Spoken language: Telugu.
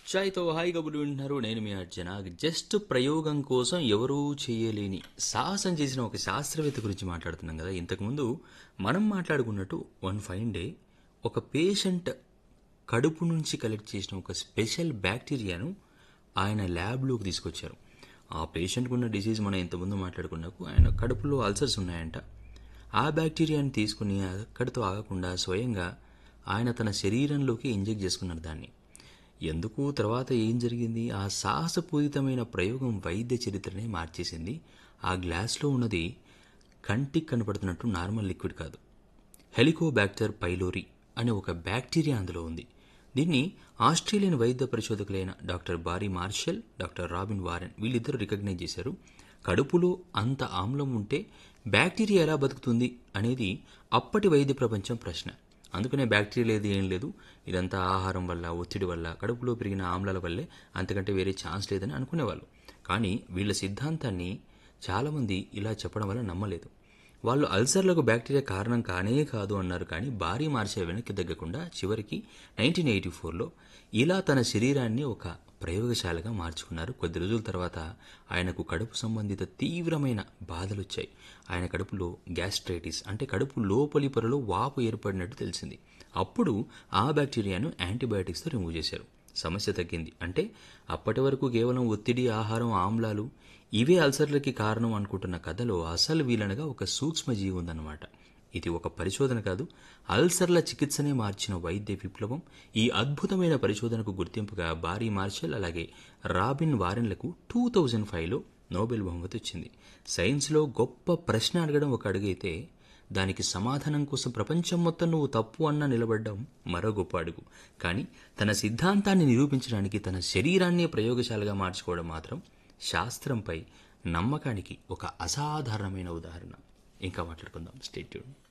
చాయ్తో హాయి కబుర్లు వింటున్నారు నేను మీ అర్జున జస్ట్ ప్రయోగం కోసం ఎవరూ చేయలేని సాహసం చేసిన ఒక శాస్త్రవేత్త గురించి మాట్లాడుతున్నాం కదా ఇంతకుముందు మనం మాట్లాడుకున్నట్టు వన్ ఫైన్ డే ఒక పేషెంట్ కడుపు నుంచి కలెక్ట్ చేసిన ఒక స్పెషల్ బ్యాక్టీరియాను ఆయన ల్యాబ్లోకి తీసుకొచ్చారు ఆ పేషెంట్కి ఉన్న డిసీజ్ మనం ఇంతకుముందు మాట్లాడుకున్నకు ఆయన కడుపులో అల్సర్స్ ఉన్నాయంట ఆ బ్యాక్టీరియాని తీసుకుని అక్కడితో ఆగకుండా స్వయంగా ఆయన తన శరీరంలోకి ఇంజెక్ట్ చేసుకున్నారు దాన్ని ఎందుకు తర్వాత ఏం జరిగింది ఆ సాహసపూరితమైన ప్రయోగం వైద్య చరిత్రనే మార్చేసింది ఆ గ్లాస్లో ఉన్నది కంటికి కనపడుతున్నట్టు నార్మల్ లిక్విడ్ కాదు హెలికోబ్యాక్టర్ పైలోరి అనే ఒక బ్యాక్టీరియా అందులో ఉంది దీన్ని ఆస్ట్రేలియన్ వైద్య పరిశోధకులైన doctor Barry Marshall doctor Robin Warren వీళ్ళిద్దరూ రికగ్నైజ్ చేశారు కడుపులో అంత ఆమ్లం ఉంటే బ్యాక్టీరియా ఎలా బతుకుతుంది అనేది అప్పటి వైద్య ప్రపంచం ప్రశ్న అందుకనే బ్యాక్టీరియా లేదు ఏం లేదు ఇదంతా ఆహారం వల్ల ఒత్తిడి వల్ల కడుపులో పెరిగిన ఆమ్లాల వల్లే అంతకంటే వేరే ఛాన్స్ లేదని అనుకునేవాళ్ళు కానీ వీళ్ళ సిద్ధాంతాన్ని చాలామంది ఇలా చెప్పడం వల్ల నమ్మలేదు వాళ్ళు అల్సర్లకు బ్యాక్టీరియా కారణం కానే కాదు అన్నారు కానీ భారీ మార్చే వెనక్కి తగ్గకుండా చివరికి నైన్టీన్ ఎయిటీ ఫోర్లో ఇలా తన శరీరాన్ని ఒక ప్రయోగశాలగా మార్చుకున్నారు కొద్ది రోజుల తర్వాత ఆయనకు కడుపు సంబంధిత తీవ్రమైన బాధలు వచ్చాయి ఆయన కడుపులో గ్యాస్ట్రైటిస్ అంటే కడుపు లోపలి పొరలో వాపు ఏర్పడినట్టు తెలిసింది అప్పుడు ఆ బ్యాక్టీరియాను యాంటీబయాటిక్స్తో రిమూవ్ చేశారు సమస్య తగ్గింది అంటే అప్పటి వరకు కేవలం ఒత్తిడి ఆహారం ఆమ్లాలు ఇవే అల్సర్లకి కారణం అనుకుంటున్న కథలో అసలు వీలనగా ఒక సూక్ష్మజీవి ఉందన్నమాట ఇది ఒక పరిశోధన కాదు అల్సర్ల చికిత్సనే మార్చిన వైద్య విప్లవం ఈ అద్భుతమైన పరిశోధనకు గుర్తింపుగా బారీ మార్షల్ అలాగే రాబిన్ వారెన్లకు టూ థౌజండ్ ఫైవ్లో నోబెల్ బహుమతి వచ్చింది సైన్స్లో గొప్ప ప్రశ్న అడగడం ఒక అడుగైతే దానికి సమాధానం కోసం ప్రపంచం మొత్తం నువ్వు తప్పు అన్న నిలబడ్డం మరో గొప్ప అడుగు కానీ తన సిద్ధాంతాన్ని నిరూపించడానికి తన శరీరాన్ని ప్రయోగశాలగా మార్చుకోవడం మాత్రం శాస్త్రంపై నమ్మకానికి ఒక అసాధారణమైన ఉదాహరణ ఇంకా మాట్లాడుకుందాం స్టేట్యూడ్